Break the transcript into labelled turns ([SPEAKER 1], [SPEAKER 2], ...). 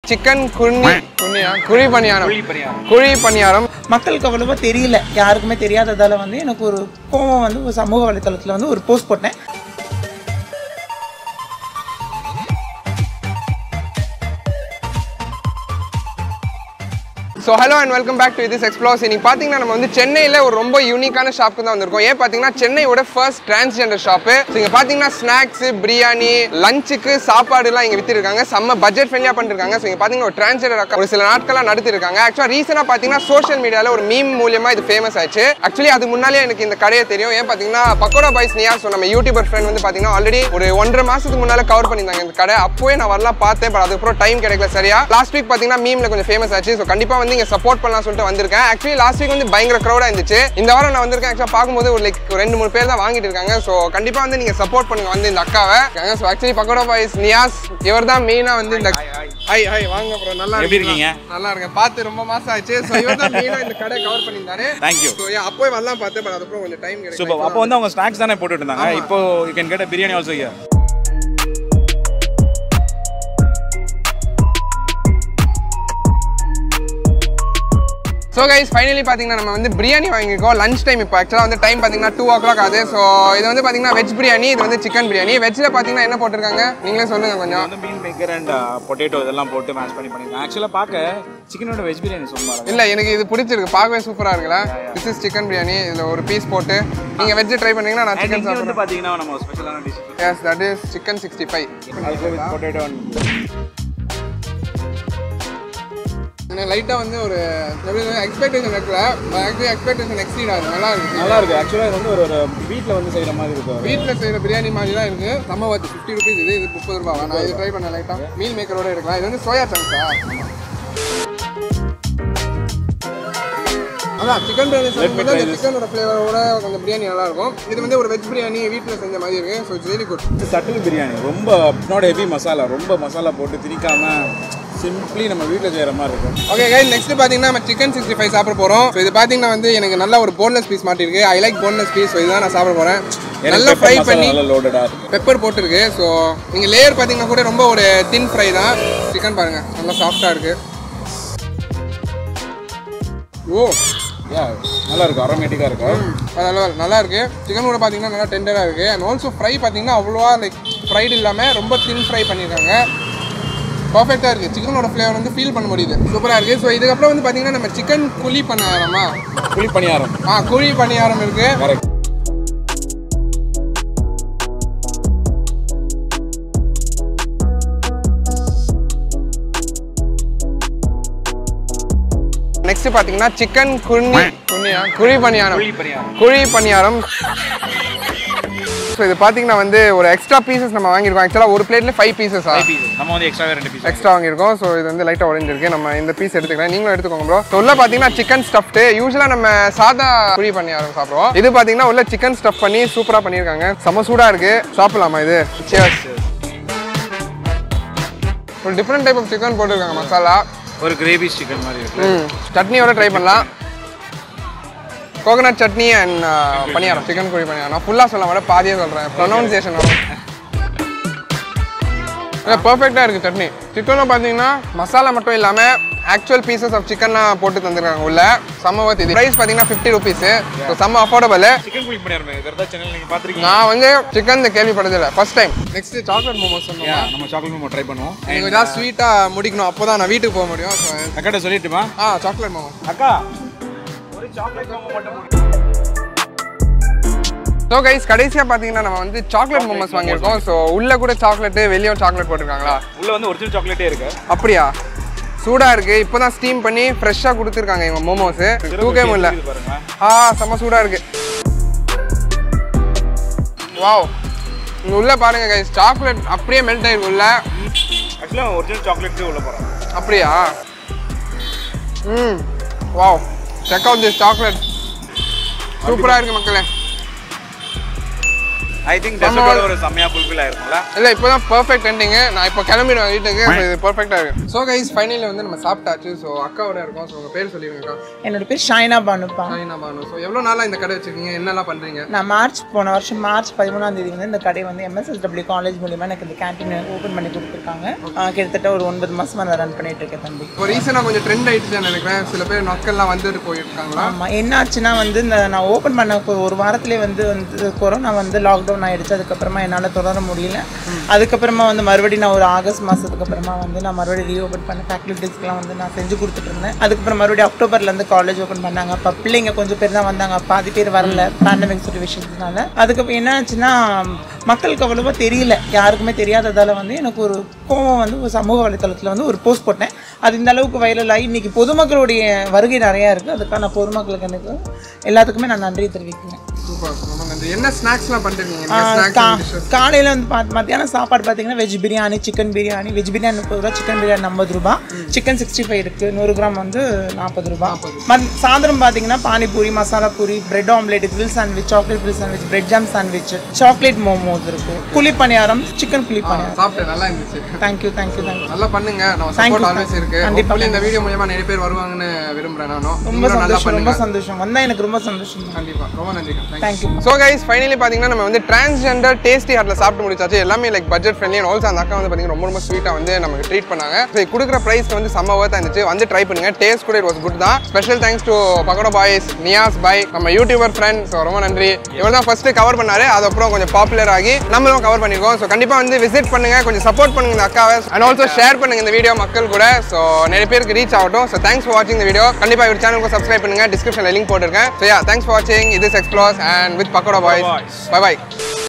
[SPEAKER 1] Chicken குனி குனியா குழி பணியாரம் குழி பணியாரம்
[SPEAKER 2] மக்களுக்கு அவ்வளவா தெரியல யாருக்குமே தெரியாததால வந்து எனக்கு ஒரு கோவம் வந்து ஒரு சமூக வலைத்தளத்தில் வந்து ஒரு போஸ்ட் போட்டேன்
[SPEAKER 1] so hello and welcome back to this explores இன்னைக்கு பார்த்தீங்கன்னா நம்ம வந்து சென்னையில் ஒரு ரொம்ப யூனிக்கான ஷாப்புக்கு தான் வந்திருக்கோம் ஏன் பார்த்தீங்கன்னா சென்னையோட ஃபர்ஸ்ட் டிரான்ஸ்ஜெண்டர் ஷாப்பு ஸோ இங்கே பார்த்தீங்கன்னா ஸ்நாக்ஸ் பிரியாணி லஞ்சுக்கு சாப்பாடுலாம் இங்கே வித்திருக்காங்க செம்ம பட்ஜெட் ஃப்ரெண்ட்லியாக பண்ணிருக்காங்க ஸோ இங்கே பார்த்தீங்கன்னா ஒரு டிரான்ஸ்ஜெண்டர் அக்கா ஒரு சில நாட்களாக நடத்திருக்காங்க ஆக்சுவலாக ரீசெண்டாக பார்த்தீங்கன்னா சோஷியல் மீடியாவில் ஒரு மீம் மூலியமாக இது ஃபேமஸ் ஆச்சு ஆக்சுவலி அது முன்னாலே எனக்கு இந்த கடையை தெரியும் ஏன் பார்த்தீங்கன்னா பக்கோடா பாய்ஸ் நியா ஸோ நம்ம யூடியூபர் ஃப்ரெண்ட் வந்து பார்த்தீங்கன்னா ஆல்ரெடி ஒரு ஒன்றரை மாசத்துக்கு முன்னால கவர் பண்ணியிருந்தாங்க இந்த கடை அப்போவே நான் வரலாம் பார்த்தேன் பட் அதுக்கப்புறம் டைம் கிடைக்கல சரியா லாஸ்ட் வீக் பார்த்தீங்கன்னா மீம்ல கொஞ்சம் ஃபேமஸ் ஆச்சு ஸோ கண்டிப்பாக வந்து இங்கே சப்போர்ட் பண்ணலாம் சொல்லிட்டு வந்திருக்கேன் ஆக்சுவலி லாஸ்ட் வீக் வந்து பயங்கர க்ரௌடாக இருந்துச்சு இந்த வாரம் நான் வந்திருக்கேன் ஆக்சுவலாக பார்க்கும்போது ஒரு லைக் ரெண்டு மூணு பேர் தான் வாங்கிட்டு இருக்காங்க ஸோ கண்டிப்பாக வந்து நீங்கள் சப்போர்ட் பண்ணுங்க வந்து இந்த அக்காவை so actually Pakoda Boys Niyas இவர் தான் மெயினாக வந்து இந்த ஹை ஹை வாங்க ப்ரோ நல்லா
[SPEAKER 3] எப்படி
[SPEAKER 1] இருக்கீங்களா?
[SPEAKER 3] இருக்கீங்க?
[SPEAKER 1] நல்லா இருக்கேன் பார்த்து ரொம்ப மாசம் ஆச்சு ஸோ இவர் தான் மெயினாக இந்த கடை கவர் பண்ணியிருந்தாரு
[SPEAKER 3] Thank you.
[SPEAKER 1] ஸோ அப்போவே வரலாம் பார்த்தேன் பட் அதுக்கப்புறம் கொஞ்சம் டைம்
[SPEAKER 3] சூப்பர்
[SPEAKER 1] கிடைக்கும்
[SPEAKER 3] அப்போ வந்து அவங்க ஸ்நாக்ஸ் தானே போட்டுட்டு இருந்தாங்க இப்போ you can get biryani also here
[SPEAKER 1] so guys finally பார்த்தீங்கன்னா நம்ம வந்து பிரியாணி வாங்கியிருக்கோம் லஞ்ச் டைம் இப்போ ஆக்சுவலாக வந்து டைம் பார்த்தீங்கன்னா டூ ஓ கிளாக் ஆகுது ஸோ இது வந்து பார்த்தீங்கன்னா வெஜ் பிரியாணி இது வந்து சிக்கன் பிரியாணி வெஜ்ஜில் பார்த்தீங்கன்னா என்ன போட்டிருக்காங்க நீங்களே சொல்லுங்க கொஞ்சம்
[SPEAKER 3] வந்து மீன் மேக்கர் அண்ட் பொட்டேட்டோ இதெல்லாம் போட்டு மேஷ் பண்ணி பண்ணிருக்காங்க ஆக்சுவலாக பார்க்க சிக்கனோட வெஜ் பிரியாணி சூப்பராக
[SPEAKER 1] இல்லை எனக்கு இது பிடிச்சிருக்கு பார்க்கவே சூப்பராக இருக்குல்ல திஸ் இஸ் சிக்கன் பிரியாணி இதில் ஒரு பீஸ் போட்டு நீங்கள் வெஜ் ட்ரை பண்ணீங்கன்னா நான் சிக்கன்
[SPEAKER 3] இங்கே வந்து
[SPEAKER 1] சாப்பிட்றேன்
[SPEAKER 3] பார்த்தீங்கன்னா நம்ம ஸ்பெஷலான dish
[SPEAKER 1] yes that is chicken sixty five
[SPEAKER 3] also with potato
[SPEAKER 1] லைட்டாக வந்து ஒரு எக்ஸ்பெக்டேஷன் இருக்குல்ல ஆக்சுவலி எக்ஸ்பெக்டேஷன் எக்ஸீட் ஆகுது நல்லா இருக்கு
[SPEAKER 3] நல்லா இருக்கு ஆக்சுவலாக இது வந்து ஒரு ஒரு வீட்டில் வந்து செய்கிற மாதிரி இருக்கும்
[SPEAKER 1] வீட்டில் செய்கிற பிரியாணி மாதிரி தான் இருக்கு நம்ம வந்து ஃபிஃப்டி ருபீஸ் இது இது முப்பது ரூபாவா நான் இது ட்ரை பண்ண லைட்டாக மீல் மேக்கரோட இருக்கலாம் இது வந்து சோயா சங்ஸா அதான் சிக்கன் பிரியாணி சாப்பிடும்போது அந்த சிக்கனோட ஃப்ளேவரோட கொஞ்சம் பிரியாணி நல்லா இருக்கும் இது வந்து ஒரு வெஜ் பிரியாணி வீட்டில் செஞ்ச மாதிரி இருக்கு ஸோ இட்ஸ் வெரி குட்
[SPEAKER 3] சட்டில் பிரியாணி ரொம்ப நாட் ஹெவி மசாலா ரொம்ப மசாலா போட்டு திணிக்காம சிம்பிளி நம்ம வீட்டில் செய்கிற மாதிரி இருக்கும்
[SPEAKER 1] ஓகே கை நெக்ஸ்ட் பார்த்தீங்கன்னா நம்ம சிக்கன் சிக்ஸ்டி ஃபைவ் சாப்பிட போகிறோம் ஸோ இது பார்த்தீங்கன்னா வந்து எனக்கு நல்ல ஒரு போன்லெஸ் பீஸ் மாட்டிருக்கு I like boneless piece so இதுதான் நான் சாப்பிட போகிறேன் நல்லா ஃப்ரை பண்ணி
[SPEAKER 3] நல்லா லோடடாக இருக்கு
[SPEAKER 1] பெப்பர் போட்டிருக்கு ஸோ நீங்கள் லேயர் பார்த்தீங்கன்னா கூட ரொம்ப ஒரு தின் ஃப்ரை தான் சிக்கன் பாருங்கள் நல்லா சாஃப்டாக இருக்குது ஓ
[SPEAKER 3] யா நல்லா இருக்கும் அரோமேட்டிக்காக இருக்கும்
[SPEAKER 1] அதனால நல்லா இருக்கு சிக்கன் கூட பார்த்தீங்கன்னா நல்லா டெண்டராக இருக்கு அண்ட் ஆல்சோ ஃப்ரை பார்த்தீங்கன்னா அவ்வளோவா லைக் ஃப்ரைடு இல்லாமல் ரொம்ப தின் ஃப்ரை பண்ணியிருக்காங்க பர்ஃபெக்டாக இருக்குது சிக்கனோட ஃப்ளேவர் வந்து ஃபீல் பண்ண முடியுது சூப்பராக இருக்குது ஸோ இதுக்கப்புறம் வந்து பார்த்தீங்கன்னா நம்ம சிக்கன் குழி பண்ண ஆரமா
[SPEAKER 3] புளி பணியாரம்
[SPEAKER 1] ஆ குழி பணியாரம் இருக்குது
[SPEAKER 3] கரெக்ட்
[SPEAKER 1] நெக்ஸ்ட் பார்த்தீங்கன்னா சிக்கன் குனி குனியா குழி பணியாரம்
[SPEAKER 3] புளி பணியாரம்
[SPEAKER 1] குழி பணியாரம் ஸோ இது பார்த்தீங்கன்னா வந்து ஒரு எக்ஸ்ட்ரா பீசஸ் நம்ம வாங்கியிருக்கோம் ஆக்சுவலாக ஒரு பிளேட்ல ஃபைவ் பீசஸா
[SPEAKER 3] பீசஸ் நம்ம வந்து எக்ஸ்ட்ரா ரெண்டு பீஸ்
[SPEAKER 1] எக்ஸ்ட்ரா வாங்கியிருக்கோம் ஸோ இது வந்து லைட்டாக உடஞ்சிருக்கு நம்ம இந்த பீஸ் எடுத்துக்கிறேன் நீங்களும் எடுத்துக்கோங்க ப்ரோ ஸோ உள்ள பார்த்தீங்கன்னா சிக்கன் ஸ்டஃப்டு யூஸ்வலாக நம்ம சாதா குழி பணியாரம் சாப்பிடுவோம் இது பார்த்தீங்கன்னா உள்ள சிக்கன் ஸ்டஃப் பண்ணி சூப்பராக பண்ணியிருக்காங்க செம சூடாக இருக்கு சாப்பிடலாமா இது Cheers. ஒரு டிஃப்ரெண்ட் டைப் ஆஃப் சிக்கன் போட்டிருக்காங்க மசாலா
[SPEAKER 3] ஒரு கிரேவி சிக்கன் மாதிரி இருக்கு
[SPEAKER 1] ம் சட்னியோட ட்ரை பண்ணலாம் கோகனட் சட்னி அண்ட் பணியாரம் சிக்கன் குழி பணியாரம் நான் ஃபுல்லாக சொல்ல வர பாதியே சொல்கிறேன் ப்ரொனவுன்சியேஷன் வரும் இல்லை பர்ஃபெக்டாக இருக்குது சட்னி சிக்கனும் பார்த்தீங்கன்னா மசாலா மட்டும் இல்லாமல் ஆக்சுவல் பீசஸ் ஆஃப் சிக்கன்லாம் போட்டு தந்துருக்காங்க உள்ள செம்ம worth இது ப்ரைஸ் பார்த்தீங்கன்னா ஃபிஃப்டி ருபீஸு ஸோ செம்ம அஃபோர்டபுள்
[SPEAKER 3] சிக்கன் குழி பணியாரம் வேறு ஏதாவது சேனல் நீங்கள் பார்த்துருக்கீங்க
[SPEAKER 1] நான் வந்து சிக்கன் கேள்விப்பட்டதில்லை first time next chocolate momos சொன்னோம்
[SPEAKER 3] நம்ம சாக்லேட் மோமோ ட்ரை பண்ணுவோம்
[SPEAKER 1] எனக்கு ஏதாவது ஸ்வீட்டாக முடிக்கணும் அப்போ தான் நான் வீட்டுக்கு போக முடியும் ஸோ
[SPEAKER 3] அக்காட்ட சொல்லிட்டுமா
[SPEAKER 1] ஆ சாக்லேட் மோமோஸ்
[SPEAKER 3] அக்கா ஒரு சாக்லேட் மோமோ மட்டும் போடு.
[SPEAKER 1] ஸோ கைஸ் கடைசியாக பார்த்தீங்கன்னா நம்ம வந்து சாக்லேட் மோமோஸ் வாங்கியிருக்கோம் ஸோ உள்ள கூட சாக்லேட்டு வெளியும் சாக்லேட் போட்டிருக்காங்களா
[SPEAKER 3] உள்ள வந்து ஒரிஜினல் சாக்லேட்டே இருக்கு
[SPEAKER 1] அப்படியா சூடாக இருக்கு இப்போ தான் ஸ்டீம் பண்ணி ஃப்ரெஷ்ஷாக கொடுத்துருக்காங்க இவங்க மோமோஸு தூக்கவே முடியல
[SPEAKER 3] இது பாருங்க
[SPEAKER 1] ஆ செம்ம சூடாக இருக்கு வாவ் இங்கே உள்ள பாருங்க கைஸ் சாக்லேட் அப்படியே மெல்ட் ஆயிருக்கு உள்ள
[SPEAKER 3] ஆக்சுவலாக ஒரிஜினல் சாக்லேட் உள்ள போகிறோம்
[SPEAKER 1] அப்படியா ம் wow check out this chocolate சூப்பராக இருக்கு மக்களே
[SPEAKER 3] ஐ திங்க் டெசர்ட்டோட ஒரு செம்மையா ஃபுல்ஃபில் ஆயிருக்கும்ல
[SPEAKER 1] இல்ல இப்போதான் பெர்ஃபெக்ட் எண்டிங் நான் இப்போ கிளம்பிடுவேன் வீட்டுக்கு so இது பெர்ஃபெக்டா இருக்கு ஸோ கைஸ் ஃபைனலி வந்து நம்ம சாப்பிட்டாச்சு ஸோ அக்காவோட இருக்கோம் ஸோ உங்க பேர் சொல்லிருங்கக்கா
[SPEAKER 2] என்னோட பேர் ஷைனா பானுப்பா
[SPEAKER 1] சாயினா பானு ஸோ எவ்வளோ நாளா இந்த கடை வச்சிருக்கீங்க என்னெல்லாம் பண்றீங்க
[SPEAKER 2] நான் மார்ச் போன வருஷம் மார்ச் பதிமூணாம் தேதி வந்து இந்த கடை வந்து எம்எஸ்எஸ்டபிள்யூ காலேஜ் மூலியமா எனக்கு இந்த கேண்டீன் ஓப்பன் பண்ணி கொடுத்துருக்காங்க ஆஹ் கிட்டத்தட்ட ஒரு ஒன்பது மாசமா நான் ரன் பண்ணிட்டு இருக்கேன் தம்பி
[SPEAKER 1] இப்போ ரீசெண்டாக கொஞ்சம் ட்ரெண்ட் ஆயிடுச்சுன்னு நினைக்கிறேன் சில பேர் மக்கள்லாம் வந்துட்டு போயிருக்காங்களா
[SPEAKER 2] ஆமா என்ன ஆச்சுன்னா வந்து இந்த நான் ஓப்பன் பண்ண ஒரு- ஒரு வாரத்திலே வந்து வந்து கொரோனா வந்து லாக்டவுன் ஆயிடுச்சு அதுக்கப்புறமா என்னால் தொடர முடியல அதுக்கப்புறமா வந்து மறுபடியும் நான் ஒரு ஆகஸ்ட் மாதத்துக்கு அப்புறமா வந்து நான் மறுபடியும் ரீஓப்பன் பண்ண ஃபேக்கல்டிஸ்க்குலாம் வந்து நான் செஞ்சு கொடுத்துட்டு இருந்தேன் அதுக்கப்புறம் மறுபடியும் அக்டோபர்லேருந்து காலேஜ் ஓப்பன் பண்ணாங்க அப்போ பிள்ளைங்க கொஞ்சம் பேர் தான் வந்தாங்க பாதி பேர் வரல பேண்டமிக் சுச்சுவேஷன்ஸ்னால அதுக்கப்புறம் என்ன ஆச்சுன்னா மக்களுக்கு அவ்வளோவா தெரியல யாருக்குமே தெரியாததால வந்து எனக்கு ஒரு கோவம் வந்து ஒரு சமூக வலைத்தளத்தில் வந்து ஒரு போஸ்ட் போட்டேன் அது இந்த அளவுக்கு வைரல் ஆகி இன்னைக்கு பொதுமக்களுடைய வருகை நிறையா இருக்குது அதுக்கான பொதுமக்களுக்கு எனக்கு எல்லாத்துக்குமே நான் நன்றி தெரிவிக்கிறேன்
[SPEAKER 1] சூப்பர் ரொம்ப நன்றி என்ன ஸ்நாக்ஸ்லாம் பண்ணுறீங்க
[SPEAKER 2] ஆ, கா
[SPEAKER 1] ஸ்நாக்ஸ்
[SPEAKER 2] காலையில் வந்து பாத் மத்தியானம் சாப்பாடு பார்த்தீங்கன்னா veg biryani chicken biryani veg biryani முப்பது ரூபா சிக்கன் பிரியாணி ஐம்பது ரூபா சிக்கன் சிக்ஸ்டி ஃபைவ் இருக்குது நூறு கிராம் வந்து நாற்பது ரூபா மத் சாயந்தரம் பார்த்தீங்கன்னா panipuri masala puri bread omelette grill sandwich chocolate grill sandwich bread jam sandwich chocolate momos இருக்குது குழி பணியாரம் சிக்கன் குழி பணியாரம்
[SPEAKER 1] சாப்பிட்டேன் நல்லா இருந்துச்சு
[SPEAKER 2] தேங்க்யூ தேங்க்யூ தேங்க்யூ
[SPEAKER 1] நல்லா பண்ணுங்க நம்ம
[SPEAKER 2] Thank you,
[SPEAKER 1] support
[SPEAKER 2] sir.
[SPEAKER 1] Always இருக்கு
[SPEAKER 2] கண்டிப்பா,
[SPEAKER 1] Hopefully இந்த வீடியோ மூலமா நிறைய பேர் வருவாங்கன்னு விரும்புறேன் நானும்
[SPEAKER 2] ரொம்ப
[SPEAKER 1] நீங்களும் நல்லா
[SPEAKER 2] சந்தோஷம் ரொம்ப
[SPEAKER 1] பண்ணுங்க
[SPEAKER 2] சந்தோஷம் வந்தால் எனக்கு ரொம்ப சந்தோஷம் தான்
[SPEAKER 1] கண்டிப்பா ரொம்ப நன்றி
[SPEAKER 2] தேங்க்யூ
[SPEAKER 1] ஸோ கைஸ் ஃபைனலி பார்த்தீங்கன்னா நம்ம வந்து டிரான்ஸ்ஜெண்டர் டேஸ்டி ஹார்ட்ல சாப்பிட்டு முடிச்சாச்சு எல்லாமே like budget friendly and also அந்த அக்கா வந்து பார்த்தீங்கன்னா ரொம்ப ரொம்ப ஸ்வீட்டாக வந்து நமக்கு ட்ரீட் பண்ணாங்க ஸோ கொடுக்குற ப்ரைஸ் வந்து செம்ம ஒர்த்தாக இருந்துச்சு வந்து ட்ரை பண்ணுங்க டேஸ்ட் கூட இட் வாஸ் குட் தான் special thanks to Pakoda Boys Niyas bhai நம்ம யூடியூபர் ஃப்ரெண்ட் ஸோ ரொம்ப நன்றி இவர் தான் ஃபர்ஸ்ட் கவர் பண்ணாரு அதுக்கப்புறம் கொஞ்சம் பாப்புலர் ஆகி நம்மளும் கவர் பண்ணியிருக்கோம் ஸோ கண்டிப்பாக வந்து விசிட் பண்ணுங்க கொஞ்சம் சப்போர்ட் பண்ணுங்க இந்த அக்காவை அண்ட் ஆல்சோ ஷேர் பண்ணுங்க இந்த வீடியோ மக்கள் கூட ஸோ நிறைய பேருக்கு ரீச் ஆகட்டும் ஸோ தேங்க்ஸ் ஃபார் வாட்சிங் இந்த வீடியோ கண்டிப்பாக இவர் சேனலுக்கு சப்ஸ்கிரைப் பண்ணுங்க டிஸ்கிரிப்ஷனில் லிங்க் போட்டிருக்கேன் ஸோ யா தேங்க்ஸ் ஃபார் வாட்சிங் இது explores and with Pakoda Boys bye by